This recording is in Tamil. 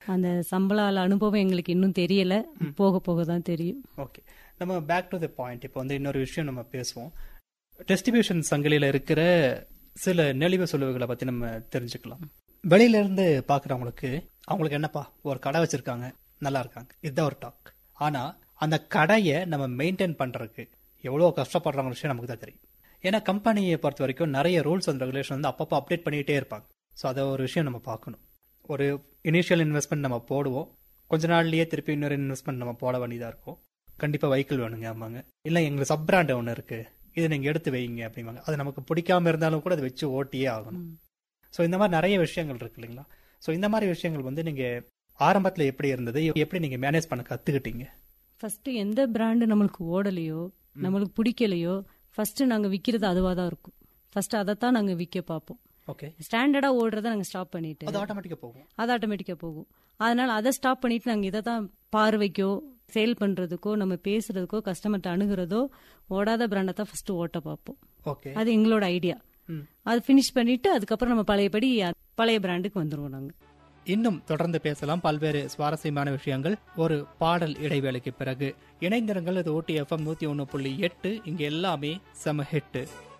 அந்த சம்பளால அனுபவம் எங்களுக்கு இன்னும் தெரியல போக போக தான் தெரியும் ஓகே நம்ம பேக் டு த பாயிண்ட் இப்போ வந்து இன்னொரு விஷயம் நம்ம பேசுவோம் டிஸ்ட்ரிபியூஷன் சங்கிலியில இருக்கிற சில நெளிவு சொல்லுவுகளை பத்தி நம்ம தெரிஞ்சுக்கலாம் வெளியில இருந்து பாக்குறவங்களுக்கு அவங்களுக்கு என்னப்பா ஒரு கடை வச்சிருக்காங்க நல்லா இருக்காங்க இதுதான் ஒரு டாக் ஆனா அந்த கடையை நம்ம மெயின்டைன் பண்றதுக்கு எவ்வளவு கஷ்டப்படுறாங்க விஷயம் நமக்கு தான் தெரியும் ஏன்னா கம்பெனியை பொறுத்த வரைக்கும் நிறைய ரூல்ஸ் அண்ட் ரெகுலேஷன் வந்து அப்பப்போ அப்டேட் பண்ணிட்டே இருப்பாங்க ஸோ அதை ஒரு விஷயம் நம்ம பார்க்கணும் ஒரு இனிஷியல் இன்வெஸ்ட்மெண்ட் நம்ம போடுவோம் கொஞ்ச நாள்லயே திருப்பி இன்னொரு இன்வெஸ்ட்மெண்ட் நம்ம போட வேண்டியதா இருக்கும் கண்டிப்பா வெஹிக்கிள் வேணுங்க ஆமாங்க இல்ல எங்களுக்கு சப் பிராண்ட் ஒன்று இருக்கு இது நீங்க எடுத்து வைங்க அப்படிம்பாங்க அது நமக்கு பிடிக்காம இருந்தாலும் கூட அதை வச்சு ஓட்டியே ஆகணும் ஸோ இந்த மாதிரி நிறைய விஷயங்கள் இருக்கு இல்லைங்களா ஸோ இந்த மாதிரி விஷயங்கள் வந்து நீங்க ஆரம்பத்துல எப்படி இருந்தது எப்படி நீங்க மேனேஜ் பண்ண கத்துக்கிட்டீங்க ஃபர்ஸ்ட் எந்த பிராண்டு நம்மளுக்கு ஓடலையோ நம்மளுக்கு பிடிக்கலையோ ஃபர்ஸ்ட் நாங்க விக்கிறது அதுவா தான் இருக்கும் ஃபர்ஸ்ட் அதைத்தான் நாங்க விற்க பார்ப்போம் ஓகே ஸ்டாண்டர்டா ஓடுறத நாங்க ஸ்டாப் பண்ணிட்டு அது ஆட்டோமேட்டிக்கா போகும் அது ஆட்டோமேட்டிக்கா போகும் அதனால அதை ஸ்டாப் பண்ணிட்டு நாங்க இதை தான் பார்வைக்கோ சேல் பண்றதுக்கோ நம்ம பேசுறதுக்கோ கஸ்டமர்கிட்ட அணுகிறதோ ஓடாத பிராண்டை தான் ஃபர்ஸ்ட் ஓட்ட பார்ப்போம் ஓகே அது எங்களோட ஐடியா ம். அது ஃபினிஷ் பண்ணிட்டு அதுக்கப்புறம் நம்ம பழையபடி பழைய பிராண்டுக்கு வந்துருவோம் நாங்க இன்னும் தொடர்ந்து பேசலாம் பல்வேறு சுவாரஸ்யமான விஷயங்கள் ஒரு பாடல் இடைவேளைக்கு பிறகு இணைந்திருங்கள் இது ஓட்டி எஃப்எம் நூத்தி ஒன்னு புள்ளி எட்டு இங்க எல்லாமே செம ஹிட்டு